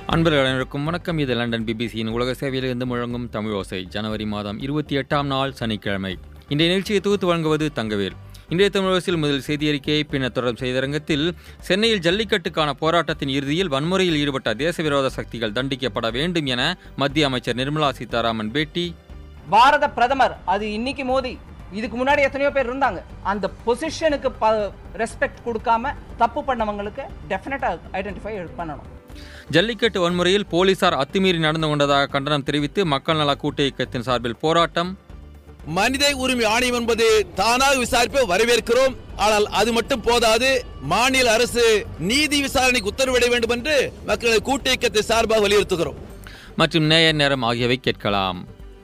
அன்பர்கள் அனைவருக்கும் வணக்கம் இது லண்டன் பிபிசியின் உலக சேவையிலிருந்து முழங்கும் தமிழ் ஓசை ஜனவரி மாதம் இருபத்தி எட்டாம் நாள் சனிக்கிழமை இன்றைய நிகழ்ச்சியை தொகுத்து வழங்குவது தங்கவேல் இன்றைய தமிழரசில் முதல் செய்தி அறிக்கையை பின்னர் தொடரும் செய்திரங்கத்தில் சென்னையில் ஜல்லிக்கட்டுக்கான போராட்டத்தின் இறுதியில் வன்முறையில் ஈடுபட்ட தேசவிரோத சக்திகள் தண்டிக்கப்பட வேண்டும் என மத்திய அமைச்சர் நிர்மலா சீதாராமன் பேட்டி பாரத பிரதமர் அது இன்னைக்கு மோடி இதுக்கு முன்னாடி எத்தனையோ பேர் இருந்தாங்க அந்த பொசிஷனுக்கு ரெஸ்பெக்ட் கொடுக்காம தப்பு பண்ணவங்களுக்கு டெஃபினட்டா ஐடென்டிஃபை பண்ணணும் ஜல்லிக்கட்டு வன்முறையில் போலீசார் அத்துமீறி நடந்து கொண்டதாக கண்டனம் தெரிவித்து மக்கள் நல கூட்டு இயக்கத்தின் சார்பில் போராட்டம் மனித உரிமை ஆணையம் என்பது தானாக விசாரிப்பை வரவேற்கிறோம் ஆனால் அது மட்டும் போதாது மாநில அரசு நீதி விசாரணைக்கு உத்தரவிட வேண்டும் என்று மக்கள் கூட்டு இயக்கத்தை சார்பாக வலியுறுத்துகிறோம் மற்றும் நேயர் நேரம் ஆகியவை கேட்கலாம்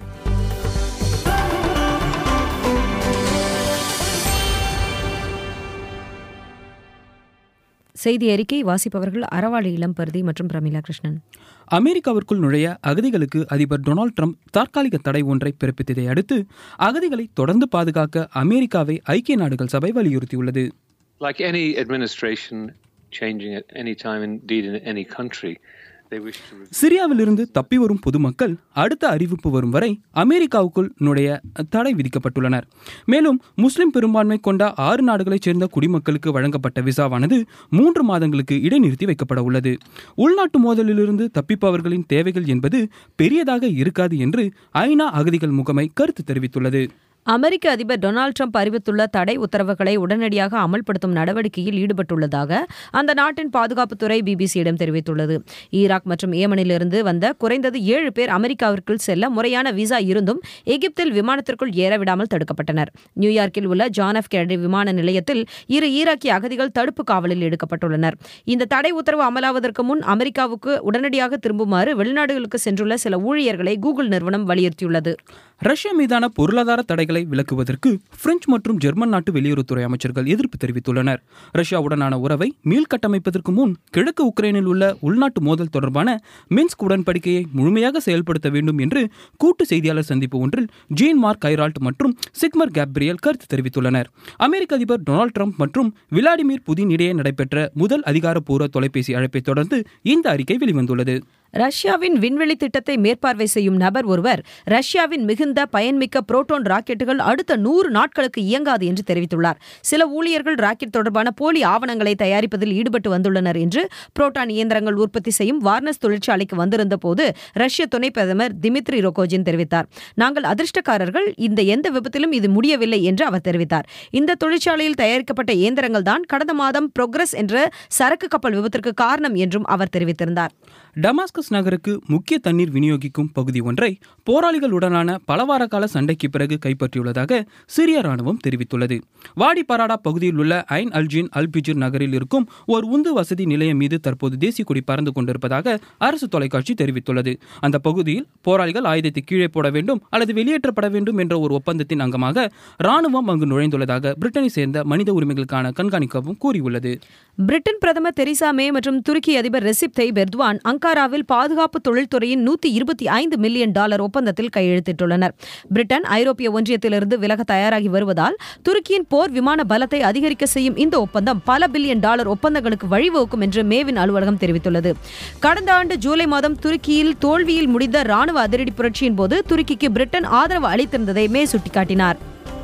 செய்தி அறிக்கை வாசிப்பவர்கள் அறவாளி இளம்பருதி மற்றும் பிரமிளா கிருஷ்ணன் அமெரிக்காவிற்குள் நுழைய அகதிகளுக்கு அதிபர் டொனால்ட் ட்ரம்ப் தற்காலிக தடை ஒன்றை பிறப்பித்ததை அடுத்து அகதிகளை தொடர்ந்து பாதுகாக்க அமெரிக்காவை ஐக்கிய நாடுகள் சபை வலியுறுத்தியுள்ளது Like any administration changing at any time, indeed in any country, they wish to. Re- சிரியாவிலிருந்து தப்பி வரும் பொதுமக்கள் அடுத்த அறிவிப்பு வரும் வரை அமெரிக்காவுக்குள் நுழைய தடை விதிக்கப்பட்டுள்ளனர் மேலும் முஸ்லிம் பெரும்பான்மை கொண்ட ஆறு நாடுகளைச் சேர்ந்த குடிமக்களுக்கு வழங்கப்பட்ட விசாவானது மூன்று மாதங்களுக்கு இடைநிறுத்தி வைக்கப்பட உள்ளது உள்நாட்டு மோதலிலிருந்து தப்பிப்பவர்களின் தேவைகள் என்பது பெரியதாக இருக்காது என்று ஐநா அகதிகள் முகமை கருத்து தெரிவித்துள்ளது அமெரிக்க அதிபர் டொனால்ட் ட்ரம்ப் அறிவித்துள்ள தடை உத்தரவுகளை உடனடியாக அமல்படுத்தும் நடவடிக்கையில் ஈடுபட்டுள்ளதாக அந்த நாட்டின் பாதுகாப்புத்துறை பிபிசியிடம் தெரிவித்துள்ளது ஈராக் மற்றும் ஏமனிலிருந்து வந்த குறைந்தது ஏழு பேர் அமெரிக்காவிற்குள் செல்ல முறையான விசா இருந்தும் எகிப்தில் விமானத்திற்குள் ஏறவிடாமல் தடுக்கப்பட்டனர் நியூயார்க்கில் உள்ள ஜான் எஃப் கெனடி விமான நிலையத்தில் இரு ஈராக்கிய அகதிகள் தடுப்பு காவலில் எடுக்கப்பட்டுள்ளனர் இந்த தடை உத்தரவு அமலாவதற்கு முன் அமெரிக்காவுக்கு உடனடியாக திரும்புமாறு வெளிநாடுகளுக்கு சென்றுள்ள சில ஊழியர்களை கூகுள் நிறுவனம் வலியுறுத்தியுள்ளது ரஷ்யா மீதான பொருளாதார தடைகளை விலக்குவதற்கு பிரெஞ்சு மற்றும் ஜெர்மன் நாட்டு வெளியுறவுத்துறை அமைச்சர்கள் எதிர்ப்பு தெரிவித்துள்ளனர் ரஷ்யாவுடனான உறவை மீள்கட்டமைப்பதற்கு முன் கிழக்கு உக்ரைனில் உள்ள உள்நாட்டு மோதல் தொடர்பான மின்ஸ்க் உடன்படிக்கையை முழுமையாக செயல்படுத்த வேண்டும் என்று கூட்டு செய்தியாளர் சந்திப்பு ஒன்றில் ஜீன் மார்க் கைரால்ட் மற்றும் சிக்மர் கேப்ரியல் கருத்து தெரிவித்துள்ளனர் அமெரிக்க அதிபர் டொனால்ட் ட்ரம்ப் மற்றும் விளாடிமிர் புதின் இடையே நடைபெற்ற முதல் அதிகாரப்பூர்வ தொலைபேசி அழைப்பை தொடர்ந்து இந்த அறிக்கை வெளிவந்துள்ளது ரஷ்யாவின் விண்வெளி திட்டத்தை மேற்பார்வை செய்யும் நபர் ஒருவர் ரஷ்யாவின் மிகுந்த பயன்மிக்க புரோட்டான் ராக்கெட்டுகள் அடுத்த நூறு நாட்களுக்கு இயங்காது என்று தெரிவித்துள்ளார் சில ஊழியர்கள் ராக்கெட் தொடர்பான போலி ஆவணங்களை தயாரிப்பதில் ஈடுபட்டு வந்துள்ளனர் என்று புரோட்டான் இயந்திரங்கள் உற்பத்தி செய்யும் வார்னஸ் தொழிற்சாலைக்கு வந்திருந்த போது ரஷ்ய துணை பிரதமர் திமித்ரி ரோகோஜின் தெரிவித்தார் நாங்கள் அதிர்ஷ்டக்காரர்கள் இந்த எந்த விபத்திலும் இது முடியவில்லை என்று அவர் தெரிவித்தார் இந்த தொழிற்சாலையில் தயாரிக்கப்பட்ட இயந்திரங்கள் தான் கடந்த மாதம் புரோக்ரஸ் என்ற சரக்கு கப்பல் விபத்திற்கு காரணம் என்றும் அவர் தெரிவித்திருந்தார் டமாஸ்கஸ் நகருக்கு முக்கிய தண்ணீர் விநியோகிக்கும் பகுதி ஒன்றை போராளிகளுடனான பல வார கால சண்டைக்கு பிறகு கைப்பற்றியுள்ளதாக சிரிய ராணுவம் தெரிவித்துள்ளது வாடி பராடா பகுதியில் உள்ள ஐன் அல்ஜின் அல்பிஜிர் நகரில் இருக்கும் ஒரு உந்து வசதி நிலையம் மீது தற்போது தேசிய கொடி பறந்து கொண்டிருப்பதாக அரசு தொலைக்காட்சி தெரிவித்துள்ளது அந்த பகுதியில் போராளிகள் ஆயுதத்தை கீழே போட வேண்டும் அல்லது வெளியேற்றப்பட வேண்டும் என்ற ஒரு ஒப்பந்தத்தின் அங்கமாக ராணுவம் அங்கு நுழைந்துள்ளதாக பிரிட்டனை சேர்ந்த மனித உரிமைகளுக்கான கண்காணிக்கவும் கூறியுள்ளது பிரிட்டன் பிரதமர் தெரீசா மே மற்றும் துருக்கி அதிபர் ரெசிப் தை பெர்துவான் அங்காராவில் பாதுகாப்பு தொழில்துறையின் நூத்தி இருபத்தி ஐந்து மில்லியன் டாலர் ஒப்பந்தத்தில் கையெழுத்திட்டுள்ளனர் பிரிட்டன் ஐரோப்பிய ஒன்றியத்திலிருந்து விலக தயாராகி வருவதால் துருக்கியின் போர் விமான பலத்தை அதிகரிக்க செய்யும் இந்த ஒப்பந்தம் பல பில்லியன் டாலர் ஒப்பந்தங்களுக்கு வழிவகுக்கும் என்று மேவின் அலுவலகம் தெரிவித்துள்ளது கடந்த ஆண்டு ஜூலை மாதம் துருக்கியில் தோல்வியில் முடிந்த ராணுவ அதிரடி புரட்சியின் போது துருக்கிக்கு பிரிட்டன் ஆதரவு அளித்திருந்ததை மே சுட்டிக்காட்டினார்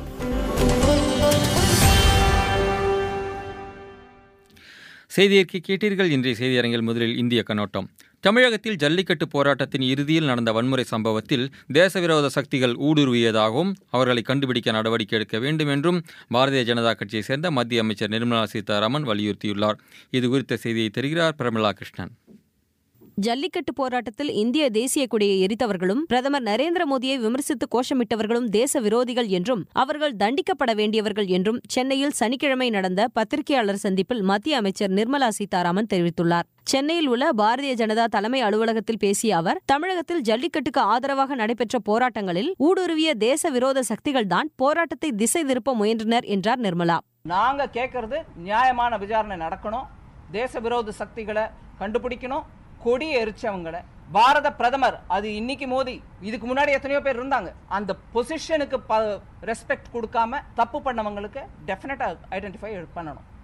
செய்தியற்கு கேட்டீர்கள் இன்றைய செய்தியரங்கில் முதலில் இந்திய கண்ணோட்டம் தமிழகத்தில் ஜல்லிக்கட்டு போராட்டத்தின் இறுதியில் நடந்த வன்முறை சம்பவத்தில் தேசவிரோத சக்திகள் ஊடுருவியதாகவும் அவர்களை கண்டுபிடிக்க நடவடிக்கை எடுக்க வேண்டும் என்றும் பாரதிய ஜனதா கட்சியைச் சேர்ந்த மத்திய அமைச்சர் நிர்மலா சீதாராமன் வலியுறுத்தியுள்ளார் இது குறித்த செய்தியை தருகிறார் பிரமிளா கிருஷ்ணன் ஜல்லிக்கட்டு போராட்டத்தில் இந்திய தேசிய கொடியை எரித்தவர்களும் பிரதமர் நரேந்திர மோடியை விமர்சித்து கோஷமிட்டவர்களும் தேச விரோதிகள் என்றும் அவர்கள் தண்டிக்கப்பட வேண்டியவர்கள் என்றும் சென்னையில் சனிக்கிழமை நடந்த பத்திரிகையாளர் சந்திப்பில் மத்திய அமைச்சர் நிர்மலா சீதாராமன் தெரிவித்துள்ளார் சென்னையில் உள்ள பாரதிய ஜனதா தலைமை அலுவலகத்தில் பேசிய அவர் தமிழகத்தில் ஜல்லிக்கட்டுக்கு ஆதரவாக நடைபெற்ற போராட்டங்களில் ஊடுருவிய தேச விரோத சக்திகள்தான் போராட்டத்தை திசை திருப்ப முயன்றனர் என்றார் நிர்மலா நாங்க கேட்கறது நியாயமான விசாரணை நடக்கணும் தேச விரோத சக்திகளை கண்டுபிடிக்கணும் கொடி எரிச்சவங்களை பாரத பிரதமர் அது இன்னைக்கு மோடி இதுக்கு முன்னாடி எத்தனையோ பேர் இருந்தாங்க அந்த பொசிஷனுக்கு ரெஸ்பெக்ட் கொடுக்காம தப்பு பண்ணவங்களுக்கு டெஃபினட்டா ஐடென்டிஃபை பண்ணணும்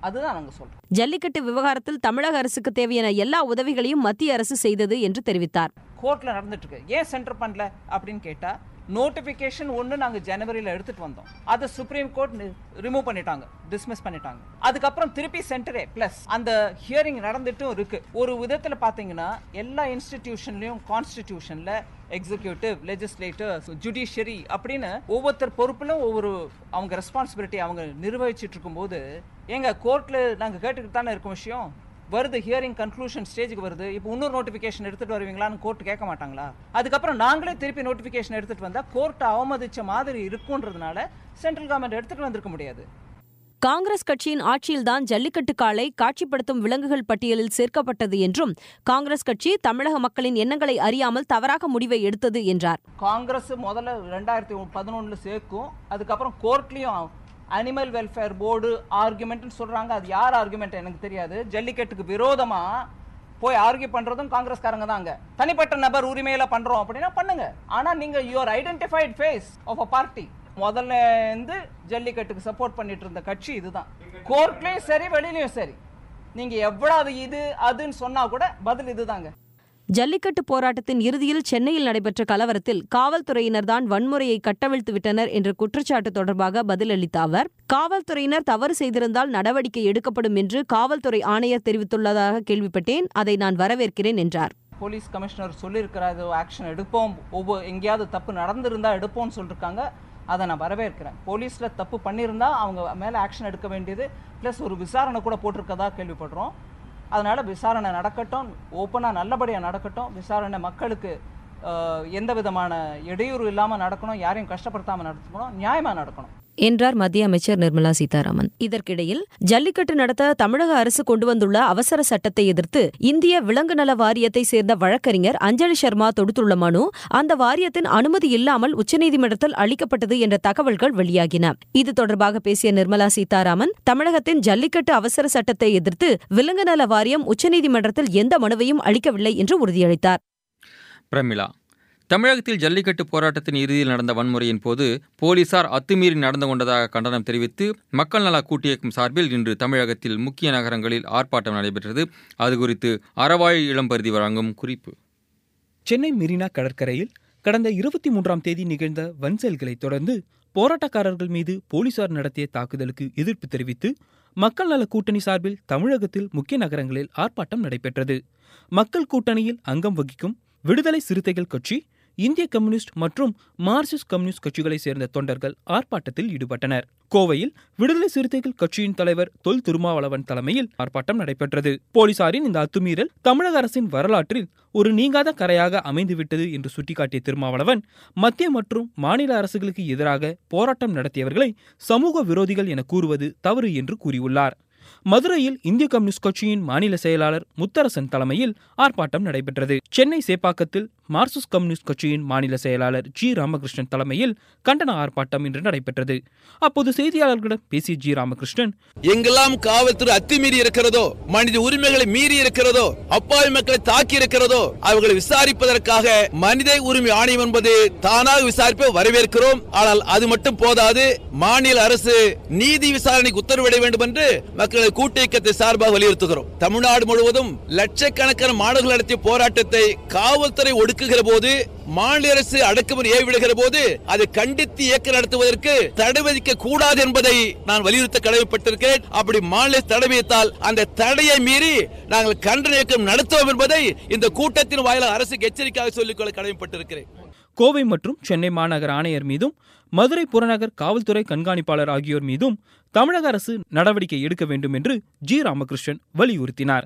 அதுதான் நாங்க சொல்றோம் ஜல்லிக்கட்டு விவகாரத்தில் தமிழக அரசுக்கு தேவையான எல்லா உதவிகளையும் மத்திய அரசு செய்தது என்று தெரிவித்தார் கோர்ட்ல நடந்துட்டு இருக்கு ஏன் சென்டர் பண்ணல அப்படின்னு கேட்டா நோட்டிபிகேஷன் ஒன்று நாங்கள் ஜனவரியில் எடுத்துட்டு வந்தோம் அதை சுப்ரீம் கோர்ட் ரிமூவ் பண்ணிட்டாங்க டிஸ்மிஸ் பண்ணிட்டாங்க அதுக்கப்புறம் திருப்பி சென்டரே ப்ளஸ் அந்த ஹியரிங் நடந்துட்டும் இருக்கு ஒரு விதத்தில் பார்த்தீங்கன்னா எல்லா இன்ஸ்டிடியூஷன்லையும் கான்ஸ்டிடியூஷனில் எக்ஸிக்யூட்டிவ் லெஜிஸ்லேட்டிவ் ஜுடிஷியரி அப்படின்னு ஒவ்வொருத்தர் பொறுப்பிலும் ஒவ்வொரு அவங்க ரெஸ்பான்சிபிலிட்டி அவங்க நிர்வகிச்சிட்டு இருக்கும்போது எங்க கோர்ட்டில் நாங்கள் கேட்டுக்கிட்டு தானே இருக்கும் விஷயம் வருது ஹியரிங் கன்க்ளூஷன் ஸ்டேஜுக்கு வருது இப்போ இன்னொரு நோட்டிஃபிகேஷன் எடுத்துட்டு வருவீங்களான்னு கோர்ட் கேட்க மாட்டாங்களா அதுக்கப்புறம் நாங்களே திருப்பி நோட்டிஃபிகேஷன் எடுத்துட்டு வந்தா கோர்ட்டை அவமதிச்ச மாதிரி இருக்குன்றதுனால சென்ட்ரல் கவர்மெண்ட் எடுத்துட்டு வந்திருக்க முடியாது காங்கிரஸ் கட்சியின் ஆட்சியில்தான் ஜல்லிக்கட்டு காளை காட்சிப்படுத்தும் விலங்குகள் பட்டியலில் சேர்க்கப்பட்டது என்றும் காங்கிரஸ் கட்சி தமிழக மக்களின் எண்ணங்களை அறியாமல் தவறாக முடிவை எடுத்தது என்றார் காங்கிரஸ் முதல்ல ரெண்டாயிரத்தி பதினொன்றில் சேர்க்கும் அதுக்கப்புறம் கோர்ட்லேயும் அனிமல் வெல்ஃபேர் போர்டு ஆர்குமெண்ட்னு சொல்றாங்க அது யார் ஆர்குமெண்ட் எனக்கு தெரியாது ஜல்லிக்கட்டுக்கு விரோதமா போய் ஆர்கியூ பண்றதும் காங்கிரஸ்காரங்க தாங்க தனிப்பட்ட நபர் உரிமையில பண்றோம் அப்படின்னா பண்ணுங்க ஆனா நீங்க your identified face of a party முதல்ல இருந்து ஜல்லிக்கட்டுக்கு சப்போர்ட் பண்ணிட்டு இருந்த கட்சி இதுதான் கோர்ட்லயும் சரி வெளியிலயும் சரி நீங்க எவ்வளவு இது அதுன்னு சொன்னா கூட பதில் இதுதாங்க ஜல்லிக்கட்டு போராட்டத்தின் இறுதியில் சென்னையில் நடைபெற்ற கலவரத்தில் காவல்துறையினர்தான் வன்முறையை கட்டவிழ்த்து விட்டனர் என்ற குற்றச்சாட்டு தொடர்பாக பதிலளித்த அவர் காவல்துறையினர் தவறு செய்திருந்தால் நடவடிக்கை எடுக்கப்படும் என்று காவல்துறை ஆணையர் தெரிவித்துள்ளதாக கேள்விப்பட்டேன் அதை நான் வரவேற்கிறேன் என்றார் போலீஸ் கமிஷனர் சொல்லியிருக்கிறாரு ஆக்ஷன் எடுப்போம் ஒவ்வொரு எங்கேயாவது தப்பு நடந்திருந்தா எடுப்போம்னு சொல்லியிருக்காங்க அதை நான் வரவேற்கிறேன் போலீஸில் தப்பு பண்ணியிருந்தா அவங்க மேலே ஆக்ஷன் எடுக்க வேண்டியது ப்ளஸ் ஒரு விசாரணை கூட போட்டிருக்கதா கேள்விப்படுறோம் அதனால் விசாரணை நடக்கட்டும் ஓப்பனாக நல்லபடியாக நடக்கட்டும் விசாரணை மக்களுக்கு அஹ், எந்த விதமான இடையூறு இல்லாமல் நடக்கணும் யாரையும் கஷ்டப்படுத்தாமல் நடத்தணும் நியாயமாக நடக்கணும் என்றார் மத்திய அமைச்சர் நிர்மலா சீதாராமன் இதற்கிடையில் ஜல்லிக்கட்டு நடத்த தமிழக அரசு கொண்டு வந்துள்ள அவசர சட்டத்தை எதிர்த்து இந்திய விலங்கு நல வாரியத்தை சேர்ந்த வழக்கறிஞர் அஞ்சலி சர்மா தொடுத்துள்ள மனு அந்த வாரியத்தின் அனுமதி இல்லாமல் உச்சநீதிமன்றத்தில் அளிக்கப்பட்டது என்ற தகவல்கள் வெளியாகின இது தொடர்பாக பேசிய நிர்மலா சீதாராமன் தமிழகத்தின் ஜல்லிக்கட்டு அவசர சட்டத்தை எதிர்த்து விலங்கு நல வாரியம் உச்சநீதிமன்றத்தில் எந்த மனுவையும் அளிக்கவில்லை என்று உறுதியளித்தார் பிரமிளா தமிழகத்தில் ஜல்லிக்கட்டு போராட்டத்தின் இறுதியில் நடந்த வன்முறையின் போது போலீசார் அத்துமீறி நடந்து கொண்டதாக கண்டனம் தெரிவித்து மக்கள் நல கூட்டியக்கம் சார்பில் இன்று தமிழகத்தில் முக்கிய நகரங்களில் ஆர்ப்பாட்டம் நடைபெற்றது அது குறித்து அறவாழி இளம்பருதி வழங்கும் குறிப்பு சென்னை மெரினா கடற்கரையில் கடந்த இருபத்தி மூன்றாம் தேதி நிகழ்ந்த வன் செயல்களைத் தொடர்ந்து போராட்டக்காரர்கள் மீது போலீசார் நடத்திய தாக்குதலுக்கு எதிர்ப்பு தெரிவித்து மக்கள் நல கூட்டணி சார்பில் தமிழகத்தில் முக்கிய நகரங்களில் ஆர்ப்பாட்டம் நடைபெற்றது மக்கள் கூட்டணியில் அங்கம் வகிக்கும் விடுதலை சிறுத்தைகள் கட்சி இந்திய கம்யூனிஸ்ட் மற்றும் மார்க்சிஸ்ட் கம்யூனிஸ்ட் கட்சிகளைச் சேர்ந்த தொண்டர்கள் ஆர்ப்பாட்டத்தில் ஈடுபட்டனர் கோவையில் விடுதலை சிறுத்தைகள் கட்சியின் தலைவர் தொல் திருமாவளவன் தலைமையில் ஆர்ப்பாட்டம் நடைபெற்றது போலீசாரின் இந்த அத்துமீறல் தமிழக அரசின் வரலாற்றில் ஒரு நீங்காத கரையாக அமைந்துவிட்டது என்று சுட்டிக்காட்டிய திருமாவளவன் மத்திய மற்றும் மாநில அரசுகளுக்கு எதிராக போராட்டம் நடத்தியவர்களை சமூக விரோதிகள் என கூறுவது தவறு என்று கூறியுள்ளார் மதுரையில் இந்திய கம்யூனிஸ்ட் கட்சியின் மாநில செயலாளர் முத்தரசன் தலைமையில் ஆர்ப்பாட்டம் நடைபெற்றது சென்னை சேப்பாக்கத்தில் மார்க்சிஸ்ட் கம்யூனிஸ்ட் கட்சியின் மாநில செயலாளர் ஜி ராமகிருஷ்ணன் தலைமையில் கண்டன ஆர்ப்பாட்டம் இன்று நடைபெற்றது அப்போது செய்தியாளர்களிடம் பேசிய ஜி ராமகிருஷ்ணன் எங்கெல்லாம் காவல்துறை அத்துமீறி இருக்கிறதோ மனித உரிமைகளை மீறி இருக்கிறதோ அப்பாவி மக்களை தாக்கி இருக்கிறதோ அவர்களை விசாரிப்பதற்காக மனித உரிமை ஆணையம் என்பது தானாக விசாரிப்பை வரவேற்கிறோம் ஆனால் அது மட்டும் போதாது மாநில அரசு நீதி விசாரணைக்கு உத்தரவிட வேண்டும் என்று மக்களை கூட்டியக்கத்தை சார்பாக வலியுறுத்துகிறோம் தமிழ்நாடு முழுவதும் லட்சக்கணக்கான மாணவர்கள் நடத்திய போராட்டத்தை காவல்துறை ஒடுக்குகிற போது மாநில அரசு அடக்குமுறை ஏவிடுகிற போது அதை கண்டித்து இயக்கம் நடத்துவதற்கு தடை விதிக்க கூடாது என்பதை நான் வலியுறுத்த கடமைப்பட்டிருக்கிறேன் அப்படி மாநில தடை விதித்தால் அந்த தடையை மீறி நாங்கள் கண்டன இயக்கம் நடத்துவோம் என்பதை இந்த கூட்டத்தின் வாயிலாக அரசுக்கு எச்சரிக்கையாக சொல்லிக்கொள்ள கடமைப்பட்டிருக்கிறேன் கோவை மற்றும் சென்னை மாநகர ஆணையர் மீதும் மதுரை புறநகர் காவல்துறை கண்காணிப்பாளர் ஆகியோர் மீதும் தமிழக அரசு நடவடிக்கை எடுக்க வேண்டும் என்று ஜி ராமகிருஷ்ணன் வலியுறுத்தினார்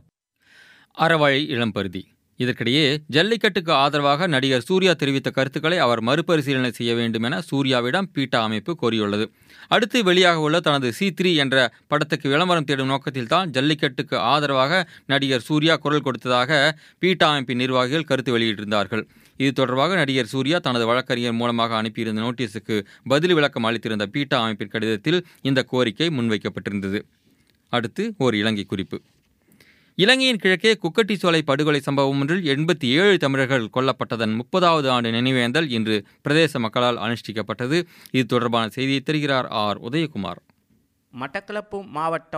அறவாழி இளம்பருதி இதற்கிடையே ஜல்லிக்கட்டுக்கு ஆதரவாக நடிகர் சூர்யா தெரிவித்த கருத்துக்களை அவர் மறுபரிசீலனை செய்ய வேண்டும் என சூர்யாவிடம் பீட்டா அமைப்பு கோரியுள்ளது அடுத்து வெளியாக உள்ள தனது சி த்ரீ என்ற படத்துக்கு விளம்பரம் தேடும் நோக்கத்தில் தான் ஜல்லிக்கட்டுக்கு ஆதரவாக நடிகர் சூர்யா குரல் கொடுத்ததாக பீட்டா அமைப்பின் நிர்வாகிகள் கருத்து வெளியிட்டிருந்தார்கள் இது தொடர்பாக நடிகர் சூர்யா தனது வழக்கறிஞர் மூலமாக அனுப்பியிருந்த நோட்டீஸுக்கு பதில் விளக்கம் அளித்திருந்த பீட்டா அமைப்பின் கடிதத்தில் இந்த கோரிக்கை முன்வைக்கப்பட்டிருந்தது அடுத்து ஓர் இலங்கை குறிப்பு இலங்கையின் கிழக்கே குக்கட்டிச்சோலை படுகொலை சம்பவம் ஒன்றில் எண்பத்தி ஏழு தமிழர்கள் கொல்லப்பட்டதன் முப்பதாவது ஆண்டு நினைவேந்தல் இன்று பிரதேச மக்களால் அனுஷ்டிக்கப்பட்டது இது தொடர்பான செய்தியை தருகிறார் ஆர் உதயகுமார் மட்டக்களப்பு மாவட்டம்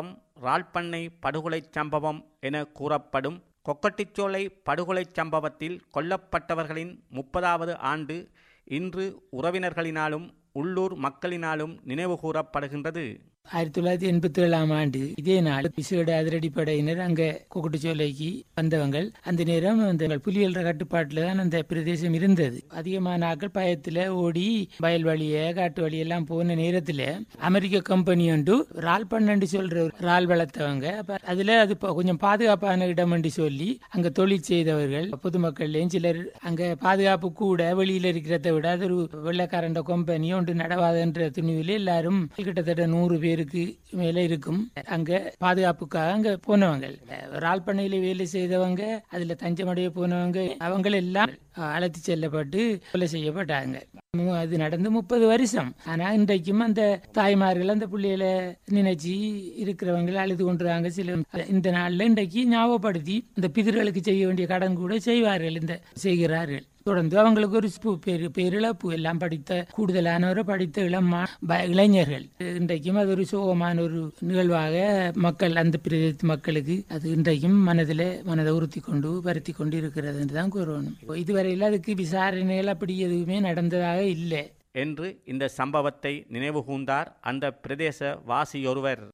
ரால்பண்ணை படுகொலைச் சம்பவம் என கூறப்படும் கொக்கட்டிச்சோலை படுகொலைச் சம்பவத்தில் கொல்லப்பட்டவர்களின் முப்பதாவது ஆண்டு இன்று உறவினர்களினாலும் உள்ளூர் மக்களினாலும் நினைவு கூறப்படுகின்றது ஆயிரத்தி தொள்ளாயிரத்தி எண்பத்தி ஏழாம் ஆண்டு இதே நாள் விசேட அதிரடிப்படையினர் அங்க குக்குட்டுச்சோலைக்கு வந்தவங்க அந்த நேரம் அந்த புலிகள் கட்டுப்பாட்டில் தான் அந்த பிரதேசம் இருந்தது அதிகமான ஆட்கள் பயத்துல ஓடி வயல் வழிய காட்டு வழியெல்லாம் போன நேரத்துல அமெரிக்க கம்பெனி ஒன்று ரால் பன்னெண்டு சொல்ற ஒரு ரால் வளர்த்தவங்க அப்ப அதுல அது ப- கொஞ்சம் பாதுகாப்பான இடம் என்று சொல்லி அங்க தொழில் செய்தவர்கள் பொதுமக்கள்லயும் சிலர் அங்க பாதுகாப்பு கூட வெளியில இருக்கிறத விட அது ஒரு வெள்ளக்காரண்ட கம்பெனி ஒன்று நடவாதன்ற துணிவில் எல்லாரும் கிட்டத்தட்ட நூறு பேருக்கு மேல இருக்கும் அங்க பாதுகாப்புக்காக அங்க போனவங்க ரால் பண்ணையில வேலை செய்தவங்க அதுல தஞ்சமடைய போனவங்க அவங்க எல்லாம் அழைத்து செல்லப்பட்டு கொலை செய்யப்பட்டாங்க மு- அது நடந்து முப்பது வருஷம் ஆனா இன்றைக்கும் அந்த தாய்மார்கள் அந்த பிள்ளைகளை நினைச்சு இருக்கிறவங்க அழுது கொண்டுறாங்க சில இந்த நாள்ல இன்றைக்கு ஞாபகப்படுத்தி இந்த பிதர்களுக்கு செய்ய வேண்டிய கடன் கூட செய்வார்கள் இந்த செய்கிறார்கள் தொடர்ந்து அவங்களுக்கு ஒரு ஸ்பு- பேரு பேரிழப்பு எல்லாம் படித்த கூடுதலானவரை படித்த இளம் மா- ப- இளைஞர்கள் இன்றைக்கும் அது ஒரு சோகமான ஒரு நிகழ்வாக மக்கள் அந்த பிரதேச மக்களுக்கு அது இன்றைக்கும் மனதில் மனதை உறுத்தி கொண்டு வருத்தி கொண்டு இருக்கிறது என்று தான் கூறணும் இதுவரையில் அதுக்கு விசாரணைகள் அப்படி எதுவுமே நடந்ததாக இல்லை என்று இந்த சம்பவத்தை நினைவுகூர்ந்தார் அந்த பிரதேச வாசியொருவர்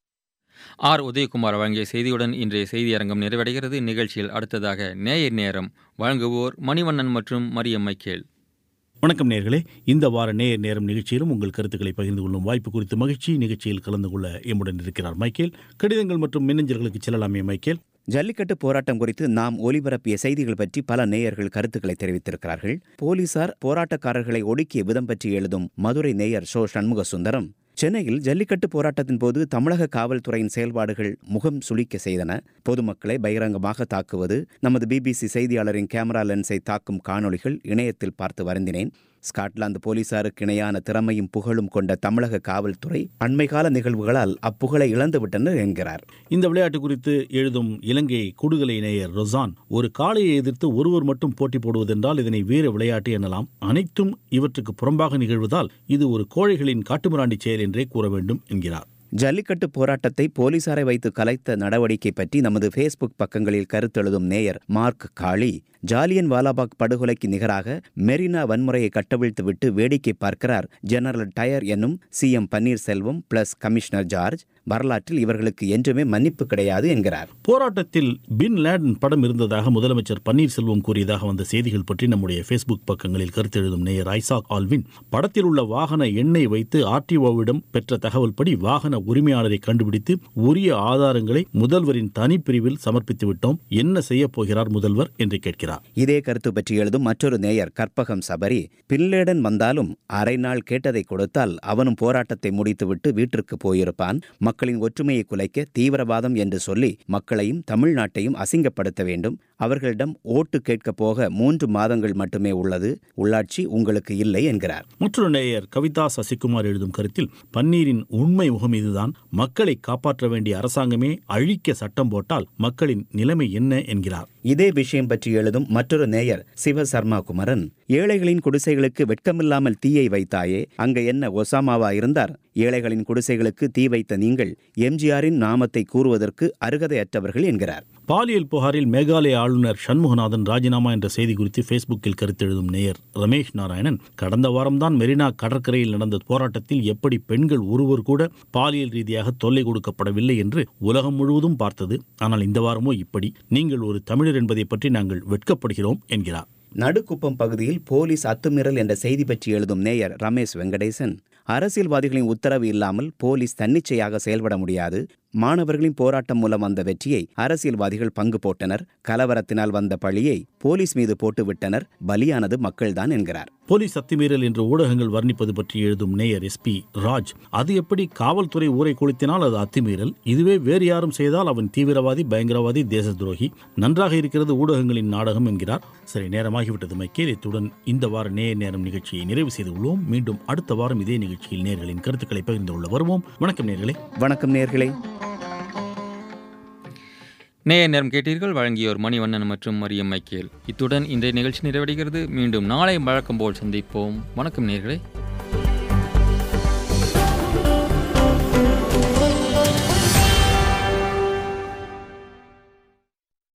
ஆர் உதயகுமார் வழங்கிய செய்தியுடன் இன்றைய செய்தியரங்கம் நிறைவடைகிறது நிகழ்ச்சியில் அடுத்ததாக நேயர் நேரம் வழங்குவோர் மணிவண்ணன் மற்றும் மரியம் மைக்கேல் வணக்கம் நேர்களே இந்த வார நேர் நேரம் நிகழ்ச்சியிலும் உங்கள் கருத்துக்களை பகிர்ந்து கொள்ளும் வாய்ப்பு குறித்து மகிழ்ச்சி நிகழ்ச்சியில் கலந்து கொள்ள எம்முடன் இருக்கிறார் மைக்கேல் கடிதங்கள் மற்றும் மின்னஞ்சல்களுக்கு செல்லலாமே மைக்கேல் ஜல்லிக்கட்டு போராட்டம் குறித்து நாம் ஒலிபரப்பிய செய்திகள் பற்றி பல நேயர்கள் கருத்துக்களை தெரிவித்திருக்கிறார்கள் போலீசார் போராட்டக்காரர்களை ஒடுக்கிய விதம் பற்றி எழுதும் மதுரை நேயர் சோ சண்முக சுந்தரம் சென்னையில் ஜல்லிக்கட்டு போராட்டத்தின் போது தமிழக காவல்துறையின் செயல்பாடுகள் முகம் சுளிக்க செய்தன பொதுமக்களை பகிரங்கமாக தாக்குவது நமது பிபிசி செய்தியாளரின் கேமரா லென்ஸை தாக்கும் காணொளிகள் இணையத்தில் பார்த்து வருந்தினேன் ஸ்காட்லாந்து போலீசாருக்கு இணையான திறமையும் புகழும் கொண்ட தமிழக காவல்துறை அண்மைகால நிகழ்வுகளால் அப்புகழை இழந்துவிட்டனர் என்கிறார் இந்த விளையாட்டு குறித்து எழுதும் இலங்கை குடுகலை நேயர் ரொசான் ஒரு காளையை எதிர்த்து ஒருவர் மட்டும் போட்டி போடுவதென்றால் இதனை வீர விளையாட்டு எனலாம் அனைத்தும் இவற்றுக்கு புறம்பாக நிகழ்வதால் இது ஒரு கோழைகளின் காட்டுமிராண்டி செயல் என்றே கூற வேண்டும் என்கிறார் ஜல்லிக்கட்டு போராட்டத்தை போலீசாரை வைத்து கலைத்த நடவடிக்கை பற்றி நமது ஃபேஸ்புக் பக்கங்களில் கருத்தெழுதும் நேயர் மார்க் காளி ஜாலியன் வாலாபாக் படுகொலைக்கு நிகராக மெரினா வன்முறையை கட்டவிழ்த்துவிட்டு வேடிக்கை பார்க்கிறார் ஜெனரல் டயர் என்னும் C M Panneerselvam plus commissioner George வரலாற்றில் இவர்களுக்கு என்றுமே மன்னிப்பு கிடையாது என்கிறார் போராட்டத்தில் பின் லேடன் படம் இருந்ததாக முதலமைச்சர் பன்னீர்செல்வம் கூறியதாக வந்த செய்திகள் பற்றி நம்முடைய ஃபேஸ்புக் பக்கங்களில் கருத்து எழுதும் நேயர் ஐசாக் ஆல்வின் படத்தில் உள்ள வாகன எண்ணை வைத்து ஆர்டிஓவிடம் பெற்ற தகவல்படி வாகன உரிமையாளரை கண்டுபிடித்து உரிய ஆதாரங்களை முதல்வரின் தனிப்பிரிவில் சமர்ப்பித்து விட்டோம் என்ன செய்ய போகிறார் முதல்வர் என்று கேட்கிறார் இதே கருத்து பற்றி எழுதும் மற்றொரு நேயர் கற்பகம் சபரி பின்லேடன் வந்தாலும் அரை நாள் கேட்டதை கொடுத்தால் அவனும் போராட்டத்தை முடித்துவிட்டு வீட்டிற்கு போயிருப்பான் மக்களின் ஒற்றுமையை குலைக்க தீவிரவாதம் என்று சொல்லி மக்களையும் தமிழ்நாட்டையும் அசிங்கப்படுத்த வேண்டும் அவர்களிடம் ஓட்டு கேட்கப் போக மூன்று மாதங்கள் மட்டுமே உள்ளது உள்ளாட்சி உங்களுக்கு இல்லை என்கிறார் மற்றொரு நேயர் கவிதா சசிகுமார் எழுதும் கருத்தில் பன்னீரின் உண்மை முகம் இதுதான் மக்களை காப்பாற்ற வேண்டிய அரசாங்கமே அழிக்க சட்டம் போட்டால் மக்களின் நிலைமை என்ன என்கிறார் இதே விஷயம் பற்றி எழுதும் மற்றொரு நேயர் சிவ சர்மா குமரன் ஏழைகளின் குடிசைகளுக்கு வெட்கமில்லாமல் தீயை வைத்தாயே அங்க என்ன ஒசாமாவா இருந்தார் ஏழைகளின் குடிசைகளுக்கு தீ வைத்த நீங்கள் எம்ஜிஆரின் நாமத்தை கூறுவதற்கு அருகதையற்றவர்கள் என்கிறார் பாலியல் புகாரில் மேகாலய ஆளுநர் சண்முகநாதன் ராஜினாமா என்ற செய்தி குறித்து ஃபேஸ்புக்கில் கருத்தெழுதும் நேயர் ரமேஷ் நாராயணன் கடந்த வாரம்தான் மெரினா கடற்கரையில் நடந்த போராட்டத்தில் எப்படி பெண்கள் ஒருவர் கூட பாலியல் ரீதியாக தொல்லை கொடுக்கப்படவில்லை என்று உலகம் முழுவதும் பார்த்தது ஆனால் இந்த வாரமோ இப்படி நீங்கள் ஒரு தமிழர் என்பதை பற்றி நாங்கள் வெட்கப்படுகிறோம் என்கிறார் நடுக்குப்பம் பகுதியில் போலீஸ் அத்துமீறல் என்ற செய்தி பற்றி எழுதும் நேயர் ரமேஷ் வெங்கடேசன் அரசியல்வாதிகளின் உத்தரவு இல்லாமல் போலீஸ் தன்னிச்சையாக செயல்பட முடியாது மாணவர்களின் போராட்டம் மூலம் வந்த வெற்றியை அரசியல்வாதிகள் பங்கு போட்டனர் கலவரத்தினால் வந்த பழியை போலீஸ் மீது போட்டுவிட்டனர் பலியானது மக்கள்தான் என்கிறார் போலீஸ் அத்துமீறல் என்று ஊடகங்கள் வர்ணிப்பது பற்றி எழுதும் நேயர் எஸ்பி ராஜ் அது எப்படி காவல்துறை ஊரை கொளுத்தினால் அது அத்துமீறல் இதுவே வேறு யாரும் செய்தால் அவன் தீவிரவாதி பயங்கரவாதி தேச துரோகி நன்றாக இருக்கிறது ஊடகங்களின் நாடகம் என்கிறார் சரி நேரமாகிவிட்டது மைக்கேல் இத்துடன் இந்த வார நேய நேரம் நிகழ்ச்சியை நிறைவு செய்து உள்ளோம் மீண்டும் அடுத்த வாரம் இதே நிகழ்ச்சியில் நேர்களின் கருத்துக்களை பகிர்ந்து கொள்ள வருவோம் வணக்கம் நேர்களே வணக்கம் நேர்களே நேய நேரம் கேட்டீர்கள் வழங்கியோர் மணிவண்ணன் மற்றும் மரியம் மைக்கேல் இத்துடன் இன்றைய நிகழ்ச்சி நிறைவடைகிறது மீண்டும் நாளை வழக்கம் போல் சந்திப்போம் வணக்கம் நேர்களே